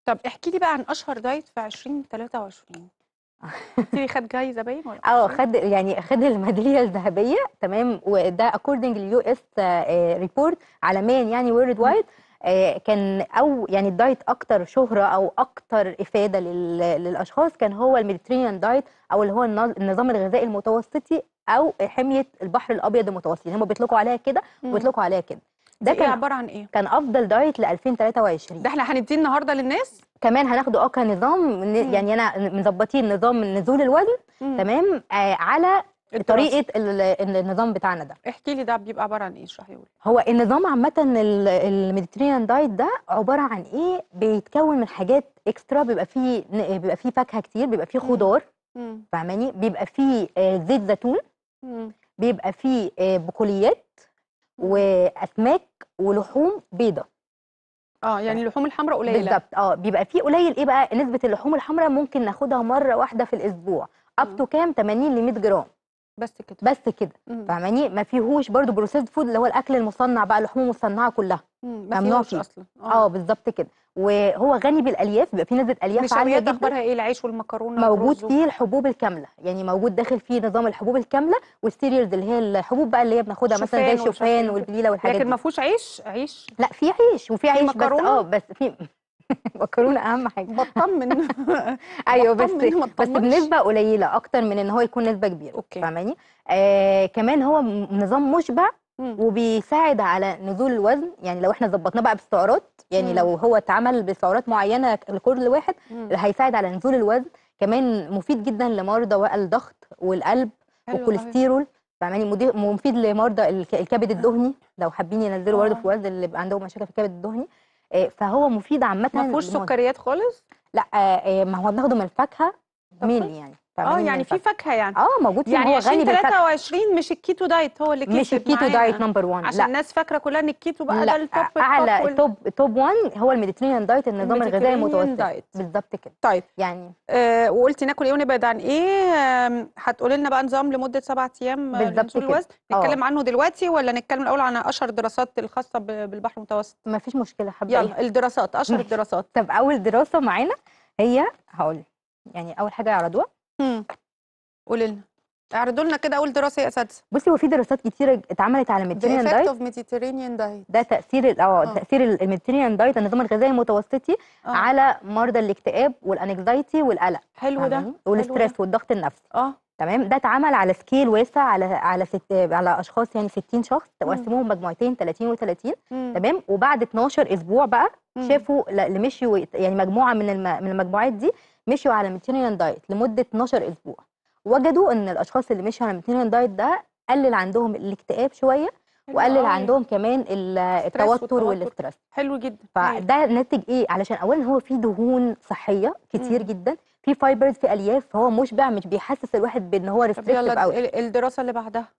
طب احكي لي بقى عن اشهر دايت في 2023 قلتِ لي خد جايزة باين والّا آه، مش فاكرة؟ خد يعني خد الميدالية الذهبية تمام، وده according للUS آآ report عالميًا يعني world إمم. wide آآ كان أو يعني الدايت أكتر شهرة أو أكتر إفادة لل للأشخاص كان هو الMediterranean diet أو اللي هو الن النظام الغذائي المتوسطي أو حمية البحر الأبيض المتوسط، يعني هم بيطلقوا عليها كده إمم. وبيطلقوا عليها كده. دي ده إيه كان عبارة عن إيه؟ كان أفضل دايت ل2023. ده إحنا هندّيه النهارده للناس؟ كمان هناخده آه كنظام ن إمم. يعني أنا مضبّطين نظام نزول الوزن إمم. تمام، آآ على الدراسة. طريقة ال ال النظام بتاعنا ده. احكي لي ده بيبقى عبارة عن إيه؟ اشرحيه لي. هو النظام عامةً ال الMediterranean diet ده عبارة عن إيه، بيتكوّن من حاجات extra بيبقى فيه ن بيبقى فيه فاكهة كتير، بيبقى فيه إمم. خضار إمم. فاهماني، بيبقى فيه آآ زيت زيتون، إمم. بيبقى فيه آآ بقوليات إمم. وأسماك ولحوم بيضا. آه، يعني اللحوم الحمرا قليلة. بالضبط آه، بيبقى فيه قليل إيه بقى، نسبة اللحوم الحمرا ممكن ناخدها مرّة واحدة في الأسبوع up إمم. to كام 80 ل100 جرام. بس كده. بس كده، إمم. فاهماني، ما فيهوش برضه processed food اللي هو الأكل المُصنّع بقى اللحوم المصنّعة كلّها، إمم، ما ممنوع فيهوش فيه. أصلًا. آه آه. بالضبط كده، وهو غني بالألياف، بيبقى فيه نسبة ألياف عالية النشويات جدًا. أخبارها إيه؟ العيش والمكرونة موجود والرز و فيه الحبوب الكاملة، يعني موجود داخل فيه نظام الحبوب الكاملة والcereals اللي هي الحبوب بقى اللي هي بناخدها مثلًا زي شوفان ومش عارفة إيه الشوفان وكده. والبليلة والحاجات لكن دي. ما فيهوش عيش؟ عيش؟ لأ في عيش، وفي في عيش بس مكرونة؟ آه، بس في مكرونة أهم حاجة. باتطمن أيوه بس باتطمن ما بس تطمنش. بنسبة قليلة أكتر من إن هو يكون نسبة كبيرة، أوكي. فاهماني، آآ كمان هو م نظام مُشبع إمم. وبيساعد على نزول الوزن، يعني لو إحنا ضبّطناه بقى بالسعرات، يعني إمم. لو هو اتعمل بسعرات معيّنة لكل واحد إمم. هيساعد على نزول الوزن، كمان مفيد جدًا لمرضى بقى الضغط والقلب حلو أوي. والكوليسترول فاهماني، مضي مفيد لمرضى الك الكبد الدهني لو حابين ينزّلوا برضه في آه. وزن اللي بيبقى عندهم مشاكل في الكبد الدهني، آآ فهو مفيد عامةً ما فيهوش لمعظم سكريات خالص؟ لأ آآ ما هو بناخده من الفاكهة طب mainly كويس. يعني، آه، فاهماني، من يعني في الفاكهة. فاكهة يعني. آه، موجود فيه ما يعني هو غني بالفاكهة. 2023 مش الكيتو دايت هو اللي مش كسب الketo diet معانا، number one عشان لأ. الناس فاكرة كلها إن الكيتو بقى ده لأ، الtop الtop أعلى وال top top one هو الMediterranean diet النظام الغذائي الMediterranean المتوسط، diet. بالضبط كده. طيب يعني آآ وقُلتِ ناكل إيه ونبعد عن إيه، آمم هتقولي لنا بقى نظام لمدة 7 أيام بالضبط لنزول كده، الوزن، آه. نتكلم عنه دلوقتي والّا نتكلم الأول عن أشهر الدراسات الخاصة ب بالبحر المتوسط؟ ما فيش مشكلة، حابة إيه؟ يالّا الدراسات، أشهر ماشي. الدراسات. طب أول دراسة معانا هي هاقول لِك، يعني أول حاجة يعرضوها إمم. قولي لنا، اعرضوا لنا كده أول دراسة يا أساتذة. بُصّي هو في دراسات كتيرة اتعملت على The الMediterranean effect diet of Mediterranean diet. ده تأثير ال آه، آه. تأثير ال الMediterranean diet النظام الغذائي المتوسطي آه. على مرضى الاكتئاب والanxiety والقلق، حلو ده، فاهماني، حلو ده. والstress والضغط النفسي، آه. تمام، ده اتعمل على scale واسع على على ست على أشخاص يعني 60 شخص إمم. وقسموهم مجموعتين 30 و30 إمم. تمام، وبعد 12 أسبوع بقى إمم. شافوا ل اللي مشيوا يعني مجموعة من الم من المجموعات دي مشيوا على Mediterranean diet لمدة 12 أسبوع، وجدوا إن الأشخاص اللي مشيوا على Mediterranean diet ده قلل عندهم الاكتئاب شوية، حلو وقلل أوي. عندهم كمان ال التوتر والتوتر. والstress. حلو جدًا، هايل. فده ناتج إيه، علشان أولًا هو فيه دهون صحية كتير إمم. جدًا، فيه fibers فيه ألياف، فهو مُشبع مش بيحسّس الواحد بإن هو طب restrictive يالّا أوي. ال الدراسة اللي بعدها.